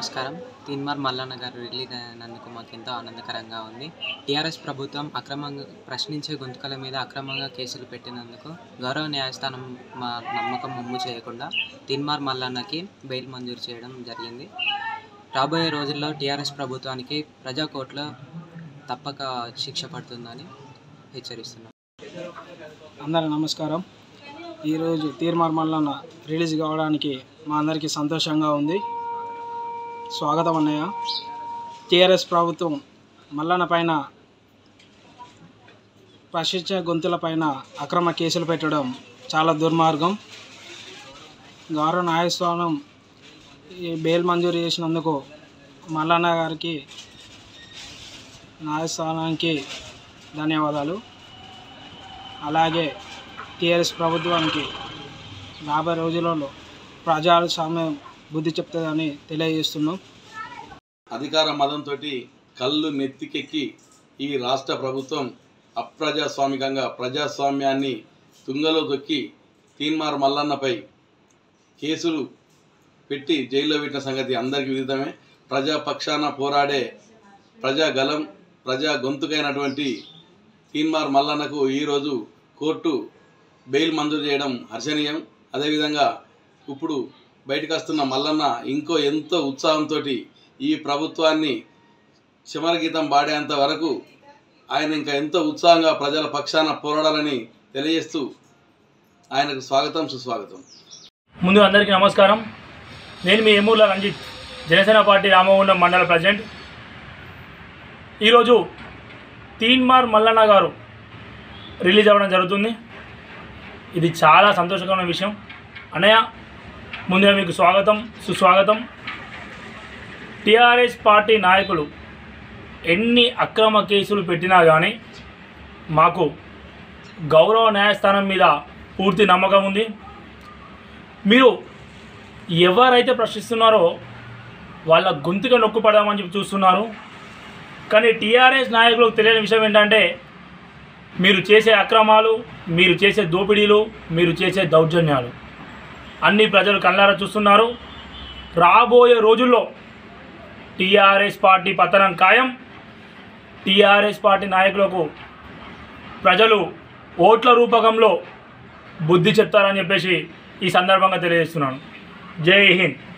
నమస్కారం తీన్మార్ మల్లన్న గారు రిలీజ్ అయినందుకు మాకు ఎంతో ఆనందకరంగా ఉంది టీఆర్ఎస్ ప్రభుత్వం అక్రమంగా ప్రశ్నించే గొంతుకల మీద అక్రమంగా కేసులు పెట్టినందుకు గౌరవ న్యాయస్థానం మా నమ్మకం ముమ్ము చేయకుండా తీన్మార్ మల్లన్నకి బెయిల్ మంజూరు చేయడం జరిగింది రాబోయే రోజుల్లో టీఆర్ఎస్ ప్రభుత్వానికి ప్రజా కోర్టులో తప్పక శిక్ష పడుతుందని హెచ్చరిస్తున్నాం అందరి నమస్కారం ఈరోజు తీర్మార్ మల్లన్న రిలీజ్ కావడానికి మా అందరికీ సంతోషంగా ఉంది స్వాగతం అన్నయ్య టీఆర్ఎస్ ప్రభుత్వం మల్లన్న పైన ప్రశ్నించే గొంతుల పైన అక్రమ కేసులు పెట్టడం చాలా దుర్మార్గం గౌరవ న్యాయస్థానం ఈ బెయిల్ మంజూరు చేసినందుకు మల్లన్న గారికి న్యాయస్థానానికి ధన్యవాదాలు అలాగే టీఆర్ఎస్ ప్రభుత్వానికి రాబోయే రోజులలో ప్రజాస్వామ్యం బుద్ధి చెప్తుందని తెలియజేస్తున్నాం అధికార మదంతో కళ్ళు నెత్తికెక్కి ఈ రాష్ట్ర ప్రభుత్వం అప్రజాస్వామికంగా ప్రజాస్వామ్యాన్ని తుంగలో దొక్కి తీన్మార్ మల్లన్నపై కేసులు పెట్టి జైల్లో పెట్టిన సంగతి అందరికీ విదితమే ప్రజా పక్షాన పోరాడే ప్రజా గలం ప్రజా గొంతుకైనటువంటి తీన్మార్ మల్లన్నకు ఈరోజు కోర్టు బెయిల్ మంజూరు చేయడం హర్షణీయం అదేవిధంగా ఇప్పుడు బయటకు వస్తున్న మల్లన్న ఇంకో ఎంతో ఉత్సాహంతో ఈ ప్రభుత్వాన్ని శమరగీతం పాడేంత వరకు ఆయన ఇంకా ఎంతో ఉత్సాహంగా ప్రజల పక్షాన పోరాడాలని తెలియజేస్తూ ఆయనకు స్వాగతం సుస్వాగతం ముందు అందరికీ నమస్కారం నేను మీ ఎమ్మూర్ల రంజిత్ జనసేన పార్టీ రామగుండం మండల ప్రెసిడెంట్ ఈరోజు తీన్మార్ మల్లన్న గారు రిలీజ్ అవ్వడం జరుగుతుంది ఇది చాలా సంతోషకరమైన విషయం అన్నయ్య ముందుగా మీకు స్వాగతం సుస్వాగతం టీఆర్ఎస్ పార్టీ నాయకులు ఎన్ని అక్రమ కేసులు పెట్టినా కానీ మాకు గౌరవ న్యాయస్థానం మీద పూర్తి నమ్మకం ఉంది మీరు ఎవరైతే ప్రశ్నిస్తున్నారో వాళ్ళ గొంతుగా నొక్కుపడదామని చెప్పి చూస్తున్నారు కానీ టీఆర్ఎస్ నాయకులకు తెలియని విషయం ఏంటంటే మీరు చేసే అక్రమాలు మీరు చేసే దోపిడీలు మీరు చేసే దౌర్జన్యాలు అన్ని ప్రజలు కళ్ళారా చూస్తున్నారు రాబోయే రోజుల్లో టీఆర్ఎస్ పార్టీ పతనం ఖాయం టీఆర్ఎస్ పార్టీ నాయకులకు ప్రజలు ఓట్ల రూపకంలో బుద్ధి చెప్తారని చెప్పేసి ఈ సందర్భంగా తెలియజేస్తున్నాను జై హింద్